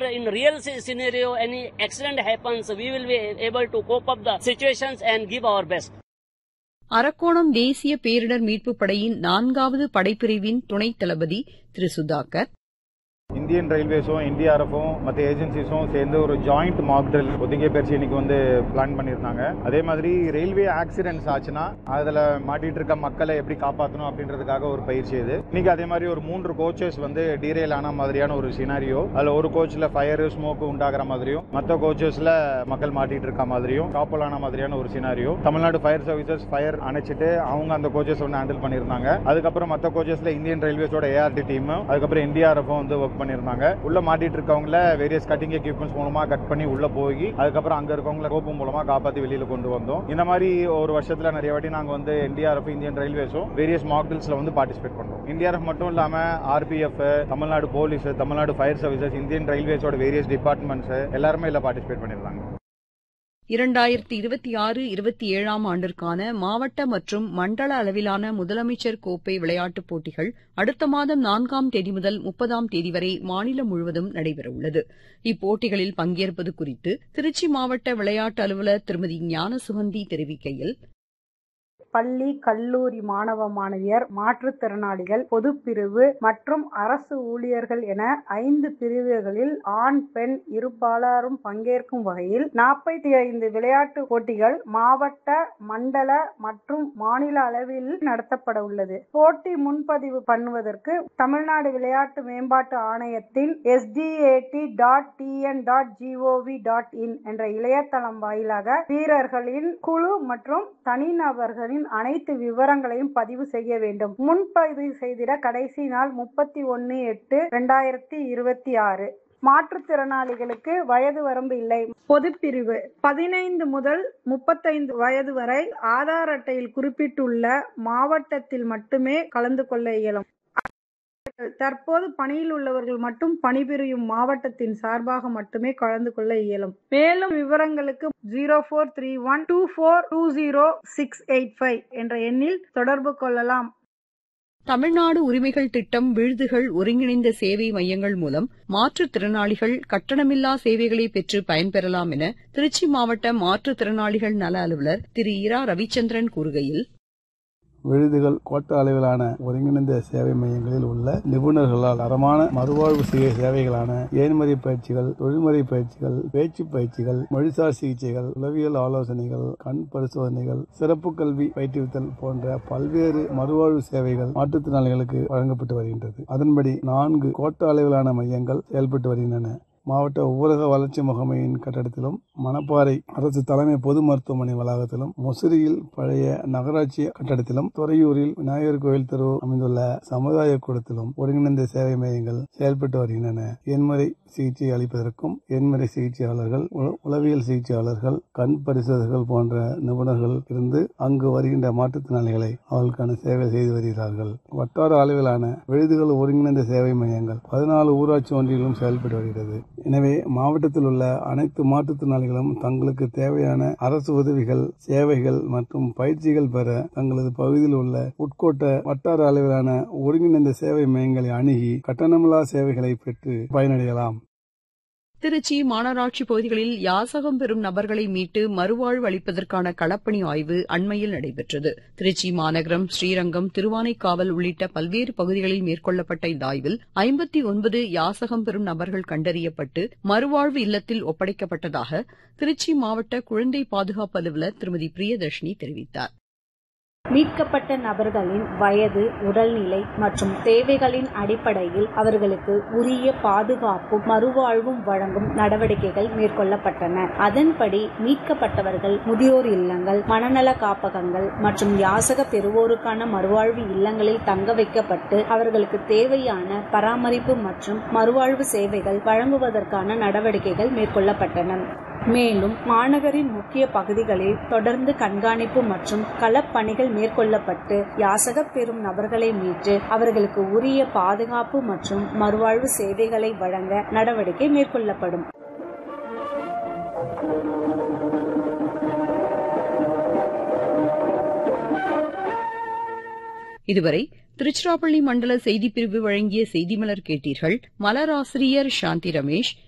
in real sce- scenario any accident happens, we will be able to cope up the situations and give our best. Arakkonam தேசிய பேரிடர் மீட்புப் படையின் நான்காவது படைப்பிரிவின் துணைத் தளபதி திரு Sudhakar Indian ரயில்வேஸும் என்டிஆர்எஃப்பும் மற்ற ஏஜென்சிஸும் சேர்ந்து ஒரு ஜாயிண்ட் மாக் ட்ரில் ஒத்திகை பயிற்சி இன்னைக்கு வந்து பிளான் பண்ணியிருந்தாங்க அதே மாதிரி ரயில்வே ஆக்சிடென்ட்ஸ் ஆச்சுன்னா அதில் மாட்டிட்டு இருக்க மக்களை எப்படி காப்பாற்றணும் அப்படின்றதுக்காக ஒரு பயிற்சி இது இன்னைக்கு அதே மாதிரி ஒரு மூன்று கோச்சஸ் வந்து டீரெயில் ஆன மாதிரியான ஒரு சினாரியோ அதில் ஒரு கோச்சில் ஃபயர் ஸ்மோக் உண்டாகிற மாதிரியும் மற்ற கோச்சஸில் மக்கள் மாட்டிட்டு இருக்க மாதிரியும் டாப்பல் ஆன மாதிரியான ஒரு scenario Tamil Nadu fire services fire அணைச்சிட்டு அவங்க அந்த கோச்சஸ் வந்து ஹேண்டில் பண்ணியிருந்தாங்க அதுக்கப்புறம் மற்ற கோச்சஸ்ல இந்தியன் ரயில்வேஸோட ஏஆர்டி டீம் அதுக்கப்புறம் என்டிஆர்எஃப்பும் வந்து ஒர்க் பண்ணியிருந்தாங்க உள்ள மாட்டிட்டு இருக்கவங்கள வேரியஸ் கட்டிங் எக்யூப்மெண்ட்ஸ் மூலமா கட் பண்ணி உள்ள போய் அதுக்கப்புறம் அங்க இருக்கவங்கள கோப்பு மூலமா காப்பாத்தி வெளியில கொண்டு வந்தோம் இந்த மாதிரி ஒரு வருஷத்துல நிறைய வாட்டி நாங்க வந்து என்டிஆர்எஃப் இந்தியன் ரயில்வேஸும் வேரியஸ் மாக்டில்ஸ்ல வந்து பார்ட்டிசிபேட் பண்றோம் என்டிஆர்எஃப் மட்டும் இல்லாம RPF Tamil Nadu police Tamil Nadu fire services Indian ரயில்வேஸோட வேரியஸ் டிபார்ட்மெண்ட்ஸ் எல்லாருமே இதுல பார்ட்டிசிபேட் பண்ணியிருந்தாங்க இரண்டாயிரத்தி இருபத்தி ஆறு இருபத்தி ஏழாம் ஆண்டிற்கான மாவட்ட மற்றும் மண்டல அளவிலான முதலமைச்சர் கோப்பை விளையாட்டுப் போட்டிகள் அடுத்த மாதம் நான்காம் தேதி முதல் முப்பதாம் தேதி வரை மாநிலம் முழுவதும் நடைபெறவுள்ளது இப்போட்டிகளில் பங்கேற்பது குறித்து திருச்சி மாவட்ட விளையாட்டு அலுவலர் திருமதி ஞானசுகந்தி தெரிவிக்கையில் பள்ளி கல்லூரி மாணவ மாணவியர் மாற்றுத்திறனாளிகள் பொதுப்பிரிவு மற்றும் அரசு ஊழியர்கள் என ஐந்து பிரிவுகளில் ஆண் பெண் இருபாலரும் பங்கேற்கும் வகையில் நாற்பத்தி ஐந்து விளையாட்டு போட்டிகள் மாவட்ட மண்டல மற்றும் மாநில அளவில் நடத்தப்பட உள்ளது போட்டி முன்பதிவு பண்ணுவதற்கு தமிழ்நாடு விளையாட்டு மேம்பாட்டு ஆணையத்தின் SDAT dot TN dot GOV dot in என்ற இணையதளம் வாயிலாக வீரர்களின் குழு மற்றும் தனிநபர்களின் அனைத்து விவரங்களையும் பதிவு செய்ய வேண்டும் முன்பதிவு செய்திட கடைசி நாள் முப்பத்தி ஒன்னு எட்டு ரெண்டாயிரத்தி இருபத்தி ஆறு மாற்றுத்திறனாளிகளுக்கு வயது வரம்பு இல்லை பொதுப்பிரிவு பதினைந்து முதல் முப்பத்தைந்து வயது வரை ஆதார் அட்டையில் குறிப்பிட்டுள்ள மாவட்டத்தில் மட்டுமே கலந்து கொள்ள இயலும் தற்போது பணியில் உள்ளவர்கள் மட்டும் பணிபுரியும் மாவட்டத்தின் சார்பாக மட்டுமே கலந்து கொள்ள இயலும் மேலும் விவரங்களுக்கு zero four three one two four two zero six eight five என்ற எண்ணில் தொடர்பு கொள்ளலாம் தமிழ்நாடு உரிமைகள் திட்டம் விழுதுகள் ஒருங்கிணைந்த சேவை மையங்கள் மூலம் மாற்றுத்திறனாளிகள் கட்டணமில்லா சேவைகளை பெற்று பயன்பெறலாம் என திருச்சி மாவட்ட மாற்றுத்திறனாளிகள் நல அலுவலர் திரு இரா ரவிச்சந்திரன் கூறுகையில் விழுதுகள் கோட்ட அளவிலான ஒருங்கிணைந்த சேவை மையங்களில் உள்ள நிபுணர்களால் தரமான மறுவாழ்வு சிகிச்சை சேவைகளான ஏன்முறை பயிற்சிகள் தொழில்முறை பயிற்சிகள் பேச்சு பயிற்சிகள் மொழிசார் சிகிச்சைகள் உளவியல் ஆலோசனைகள் கண் பரிசோதனைகள் சிறப்பு கல்வி பயிற்றுவித்தல் போன்ற பல்வேறு மறுவாழ்வு சேவைகள் மாற்றுத்திறனாளிகளுக்கு வழங்கப்பட்டு வருகின்றது அதன்படி நான்கு கோட்ட அளவிலான மையங்கள் செயல்பட்டு வருகின்றன மாவட்ட ஊரக வளர்ச்சி முகமையின் கட்டடத்திலும் மணப்பாறை அரசு தலைமை பொது மருத்துவமனை வளாகத்திலும் முசிறியில் பழைய நகராட்சி கட்டடத்திலும் துறையூரில் விநாயகர் கோயில் தெரு அமைந்துள்ள சமுதாய கூடத்திலும் ஒருங்கிணைந்த சேவை மையங்கள் செயல்பட்டு வருகின்றன எண்முறை சிகிச்சை அளிப்பதற்கும் எண்முறை சிகிச்சையாளர்கள் உள- உளவியல் சிகிச்சையாளர்கள் கண் பரிசோதகர்கள் போன்ற நிபுணர்கள் இருந்து அங்கு வருகின்ற மாற்றுத்திறனாளிகளை அவர்களுக்கான சேவை செய்து வருகிறார்கள் வட்டார அளவிலான விழுதுகள் ஒருங்கிணைந்த சேவை மையங்கள் பதினாலு ஊராட்சி ஒன்றிலும் செயல்பட்டு வருகிறது எனவே மாவட்டத்தில் உள்ள அனைத்து மாற்றுத்திறனாளிகளும் தங்களுக்கு தேவையான அரசு உதவிகள் சேவைகள் மற்றும் பயிற்சிகள் பெற தங்களது பகுதியில் உள்ள உட்கோட்ட வட்டார அளவிலான ஒருங்கிணைந்த சேவை மையங்களை அணுகி கட்டணமில்லா சேவைகளை பெற்று பயனடையலாம் திருச்சி மாநகராட்சி பகுதிகளில் யாசகம் பெறும் நபர்களை மீட்டு மறுவாழ்வு அளிப்பதற்கான களப்பணி ஆய்வு அண்மையில் நடைபெற்றது திருச்சி மாநகரம் ஸ்ரீரங்கம் திருவானைக்காவல் உள்ளிட்ட பல்வேறு பகுதிகளில் மேற்கொள்ளப்பட்ட இந்த ஆய்வில் ஐம்பத்தி ஒன்பது யாசகம் பெறும் நபர்கள் கண்டறியப்பட்டு மறுவாழ்வு இல்லத்தில் ஒப்படைக்கப்பட்டதாக திருச்சி மாவட்ட குழந்தை பாதுகாப்பு அலுவலர் திருமதி பிரியதர்ஷினி தெரிவித்தார் மீட்கப்பட்ட நபர்களின் வயது உடல்நிலை மற்றும் தேவைகளின் அடிப்படையில் அவர்களுக்கு உரிய பாதுகாப்பும் மறுவாழ்வும் வழங்கும் நடவடிக்கைகள் மேற்கொள்ளப்பட்டன அதன்படி மீட்கப்பட்டவர்கள் முதியோர் இல்லங்கள் மனநல காப்பகங்கள் மற்றும் யாசக பெறுவோருக்கான மறுவாழ்வு இல்லங்களில் தங்க வைக்கப்பட்டு அவர்களுக்கு தேவையான பராமரிப்பு மற்றும் மறுவாழ்வு சேவைகள் வழங்குவதற்கான நடவடிக்கைகள் மேற்கொள்ளப்பட்டன மேலும் மாநகரின் முக்கிய பகுதிகளில் தொடர்ந்து கண்காணிப்பு மற்றும் களப்பணிகள் மேற்கொள்ளப்பட்டு யாசக பெறும் நபர்களை மீட்டு அவர்களுக்கு உரிய பாதுகாப்பு மற்றும் மறுவாழ்வு சேவைகளை வழங்க நடவடிக்கை மேற்கொள்ளப்படும் இதுவரை திருச்சிராப்பள்ளி மண்டல செய்திப்பிரிவு வழங்கிய செய்திமலர் கேட்டீர்கள் மலராசிரியர் சாந்தி ரமேஷ்